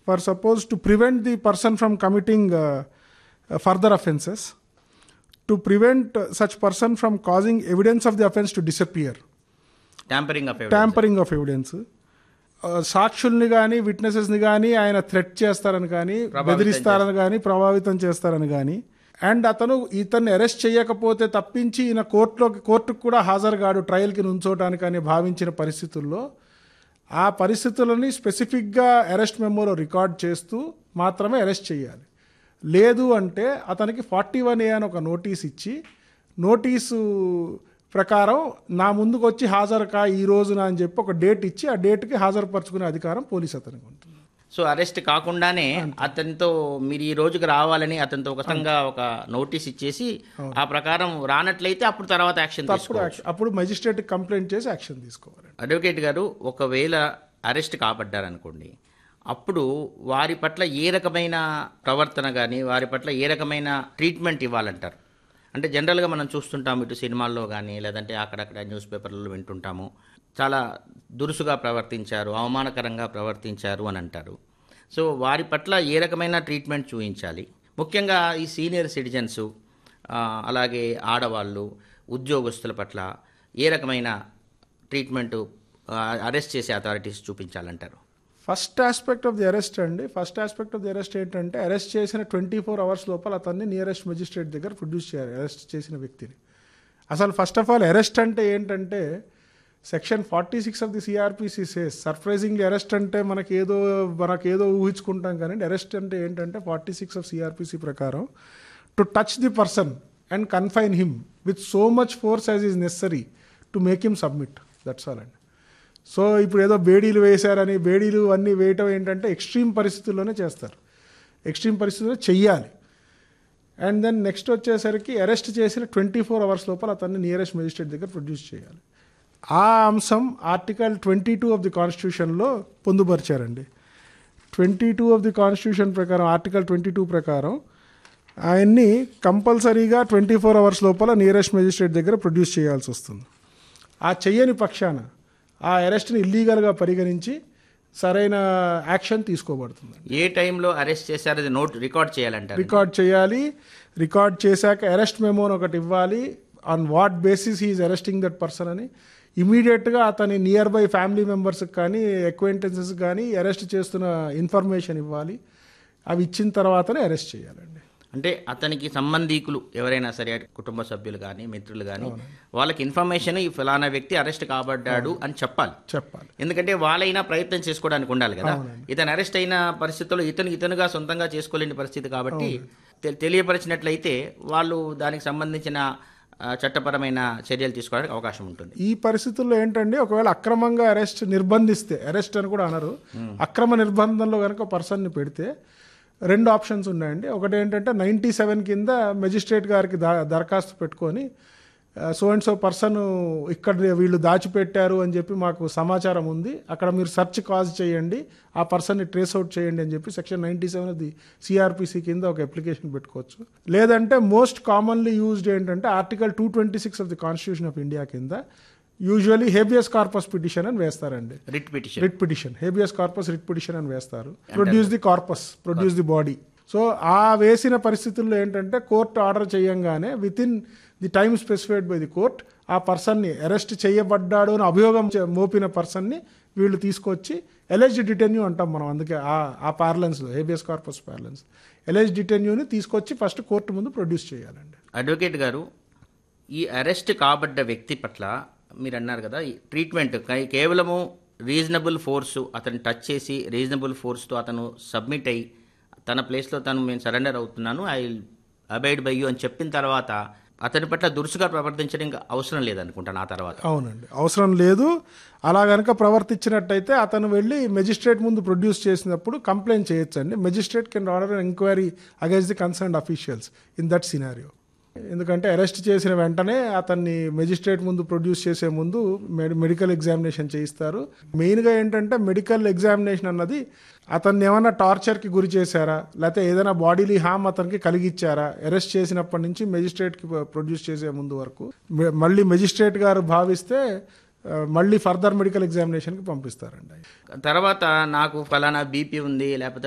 for suppose to prevent the person from committing further offences to prevent such person from causing evidence of the offence to disappear tampering of tampering of evidence సాక్షుల్ని కానీ విట్నెసెస్ని కానీ ఆయన threat చేస్తారని కానీ బెదిరిస్తారని కానీ ప్రభావితం చేస్తారని కానీ అండ్ అతను ఇతన్ని అరెస్ట్ చేయకపోతే తప్పించి ఈయన కోర్టులోకి కోర్టుకు కూడా హాజరు కాడు ట్రయల్కి నుంచోటానికి అని భావించిన పరిస్థితుల్లో ఆ పరిస్థితులని స్పెసిఫిక్గా అరెస్ట్ మెమోలో రికార్డ్ చేస్తూ మాత్రమే అరెస్ట్ చేయాలి లేదు అంటే అతనికి ఫార్టీ వన్ ఏ అని ఒక నోటీస్ ఇచ్చి నోటీసు ప్రకారం నా ముందుకు వచ్చి హాజరు కా ఈ రోజున అని చెప్పి ఒక డేట్ ఇచ్చి ఆ డేట్కి హాజరుపరుచుకునే అధికారం పోలీస్ అతనికి ఉంటుంది సో అరెస్ట్ కాకుండానే అతనితో మీరు ఈ రోజుకి రావాలని అతనితో ఒక సంగా ఒక నోటీస్ ఇచ్చేసి ఆ ప్రకారం రానట్లయితే అప్పుడు తర్వాత యాక్షన్ అప్పుడు తీసుకోవాలి యాక్షన్ అప్పుడు మెజిస్ట్రేట్ కంప్లైంట్ చేసి యాక్షన్ తీసుకోవాలి అడ్వకేట్ గారు ఒకవేళ అరెస్ట్ కాబడ్డారనుకోండి అప్పుడు వారి పట్ల ఏ రకమైన ప్రవర్తన కానీ వారి పట్ల ఏ రకమైన ట్రీట్మెంట్ ఇవ్వాలంటారు అంటే జనరల్గా మనం చూస్తుంటాం ఇటు సినిమాల్లో కానీ లేదంటే అక్కడక్కడ న్యూస్ పేపర్లలో వింటుంటాము చాలా దురుసుగా ప్రవర్తించారు అవమానకరంగా ప్రవర్తించారు అని అంటారు సో వారి పట్ల ఏ రకమైన ట్రీట్మెంట్ చూపించాలి ముఖ్యంగా ఈ సీనియర్ సిటిజన్స్ అలాగే ఆడవాళ్ళు ఉద్యోగస్తుల పట్ల ఏ రకమైన ట్రీట్మెంట్ అరెస్ట్ చేసే అథారిటీస్ చూపించాలంటారు first aspect of the arrest అండి first aspect of the arrest ఏంటంటే అరెస్ట్ చేసిన ట్వంటీ ఫోర్ అవర్స్ లోపల అతన్ని నియరెస్ట్ మెజిస్ట్రేట్ దగ్గర ప్రొడ్యూస్ చేయాలి అరెస్ట్ చేసిన వ్యక్తిని అసలు ఫస్ట్ ఆఫ్ ఆల్ అరెస్ట్ అంటే ఏంటంటే section forty six of the CrPC says surprisingly arrest అంటే మనకి ఏదో మనకి ఏదో ఊహించుకుంటాం కానీ అరెస్ట్ అంటే ఏంటంటే ఫార్టీ సిక్స్ ఆఫ్ సిఆర్పిసి ప్రకారం to touch the person and confine him with so much force as is necessary to make him submit that's all అండి సో ఇప్పుడు ఏదో బేడీలు వేశారని బేడీలు అన్నీ వేయటం ఏంటంటే ఎక్స్ట్రీమ్ పరిస్థితుల్లోనే చేస్తారు ఎక్స్ట్రీమ్ పరిస్థితుల్లో చెయ్యాలి అండ్ దెన్ నెక్స్ట్ వచ్చేసరికి అరెస్ట్ చేసిన ట్వంటీ ఫోర్ అవర్స్ లోపల అతన్ని నియరెస్ట్ మెజిస్ట్రేట్ దగ్గర ప్రొడ్యూస్ చేయాలి ఆ అంశం article twenty two of the కాన్స్టిట్యూషన్లో పొందుపరిచారండి twenty two of the constitution ప్రకారం ఆర్టికల్ ట్వంటీ టూ ప్రకారం ఆయన్ని కంపల్సరీగా ట్వంటీ ఫోర్ అవర్స్ లోపల నియరెస్ట్ మెజిస్ట్రేట్ దగ్గర ప్రొడ్యూస్ చేయాల్సి వస్తుంది ఆ చెయ్యని పక్షాన ఆ అరెస్ట్ని ఇల్లీగల్గా పరిగణించి సరైన యాక్షన్ తీసుకోబడుతుంది ఏ టైంలో అరెస్ట్ చేశారు అది నోట్ రికార్డ్ చేయాలంటారు రికార్డ్ చేయాలి రికార్డ్ చేశాక అరెస్ట్ మెమోని ఒకటి ఇవ్వాలి on what basis he is arresting that person అని ఇమీడియట్గా అతని నియర్ బై ఫ్యామిలీ మెంబర్స్కి కానీ ఎక్వైంటెన్సెస్ కానీ అరెస్ట్ చేస్తున్న ఇన్ఫర్మేషన్ ఇవ్వాలి అవి ఇచ్చిన తర్వాతనే అరెస్ట్ చేయాలండి అంటే అతనికి సంబంధీకులు ఎవరైనా సరే కుటుంబ సభ్యులు కానీ మిత్రులు కానీ వాళ్ళకి ఇన్ఫర్మేషన్ ఈ ఫలానా వ్యక్తి అరెస్ట్ కాబడ్డాడు అని చెప్పాలి చెప్పాలి ఎందుకంటే వాళ్ళైనా ప్రయత్నం చేసుకోవడానికి ఉండాలి కదా ఇతను అరెస్ట్ అయిన పరిస్థితుల్లో ఇతను ఇతనుగా సొంతంగా చేసుకోలేని పరిస్థితి కాబట్టి తె- తెలియపరిచినట్లయితే వాళ్ళు దానికి సంబంధించిన ఆ, చట్టపరమైన చర్యలు తీసుకోవడానికి అవకాశం ఉంటుంది ఈ పరిస్థితుల్లో ఏంటంటే ఒకవేళ అక్రమంగా అరెస్ట్ నిర్బంధిస్తే అరెస్ట్ అని కూడా అనరు అక్రమ నిర్బంధంలో కనుక పర్సన్ని పెడితే రెండు ఆప్షన్స్ ఉన్నాయండి ఒకటి ఏంటంటే నైంటీ సెవెన్ కింద మెజిస్ట్రేట్ గారికి దా దరఖాస్తు పెట్టుకొని సో అండ్ సో పర్సన్ ఇక్కడ వీళ్ళు దాచిపెట్టారు అని చెప్పి మాకు సమాచారం ఉంది అక్కడ మీరు సెర్చ్ కాజ్ చేయండి ఆ పర్సన్ని ట్రేస్ అవుట్ చేయండి అని చెప్పి section ninety seven the CrPC కింద ఒక అప్లికేషన్ పెట్టుకోవచ్చు లేదంటే మోస్ట్ కామన్లీ యూజ్డ్ ఏంటంటే article two twenty six of the constitution of India కింద యూజువల్లీ హేబియస్ కార్పస్ పిటిషన్ అని వేస్తారండి writ petition writ petition habeas corpus writ petition అని వేస్తారు produce the corpus produce the body so ఆ వేసిన పరిస్థితుల్లో ఏంటంటే కోర్టు ఆర్డర్ చేయంగానే within the time specified by the court ఆ పర్సన్ని అరెస్ట్ చేయబడ్డాడు అని అభియోగం చే- మోపిన పర్సన్ని వీళ్ళు తీసుకొచ్చి ఎలెజ్ డిటెన్యూ అంటాం మనం అందుకే ఆ ఆ పార్లెన్స్లో హేబియస్ కార్పస్ పార్లెన్స్ ఎలెజ్ డిటెన్యూని తీసుకొచ్చి ఫస్ట్ కోర్టు ముందు ప్రొడ్యూస్ చేయాలండి అడ్వకేట్ గారు ఈ అరెస్ట్ కాబడ్డ వ్యక్తి పట్ల మీరు అన్నారు కదా ఈ ట్రీట్మెంట్ కై- కేవలము రీజనబుల్ ఫోర్సు అతను టచ్ చేసి రీజనబుల్ ఫోర్స్తో అతను సబ్మిట్ అయ్యి తన ప్లేస్లో తను నేను సరెండర్ అవుతున్నాను ఐ అబైడ్ బై యూ అని చెప్పిన తర్వాత అతని పట్ల దురుసుగా ప్రవర్తించడం ఇంకా అవసరం లేదనుకుంటాను ఆ తర్వాత అవునండి అవసరం లేదు అలా గనక ప్రవర్తించినట్టయితే అతను వెళ్ళి మెజిస్ట్రేట్ ముందు ప్రొడ్యూస్ చేసినప్పుడు కంప్లైంట్ చేయొచ్చండి magistrate can order enquiry against the concern officials in that scenario ఎందుకంటే అరెస్ట్ చేసిన వెంటనే అతన్ని మెజిస్ట్రేట్ ముందు ప్రొడ్యూస్ చేసే ముందు మెడి మెడికల్ ఎగ్జామినేషన్ చేయిస్తారు మెయిన్గా ఏంటంటే మెడికల్ ఎగ్జామినేషన్ అన్నది అతన్ని ఏమైనా టార్చర్కి గురి చేశారా లేకపోతే ఏదైనా బాడీలీ హామ్ అతనికి కలిగిచ్చారా అరెస్ట్ చేసినప్పటి నుంచి మెజిస్ట్రేట్కి ప్రొడ్యూస్ చేసే ముందు వరకు మె- మళ్ళీ మెజిస్ట్రేట్ గారు భావిస్తే ఆ, మళ్ళీ ఫర్దర్ మెడికల్ ఎగ్జామినేషన్కి పంపిస్తారండి తర్వాత నాకు ఫలానా బీపీ ఉంది లేకపోతే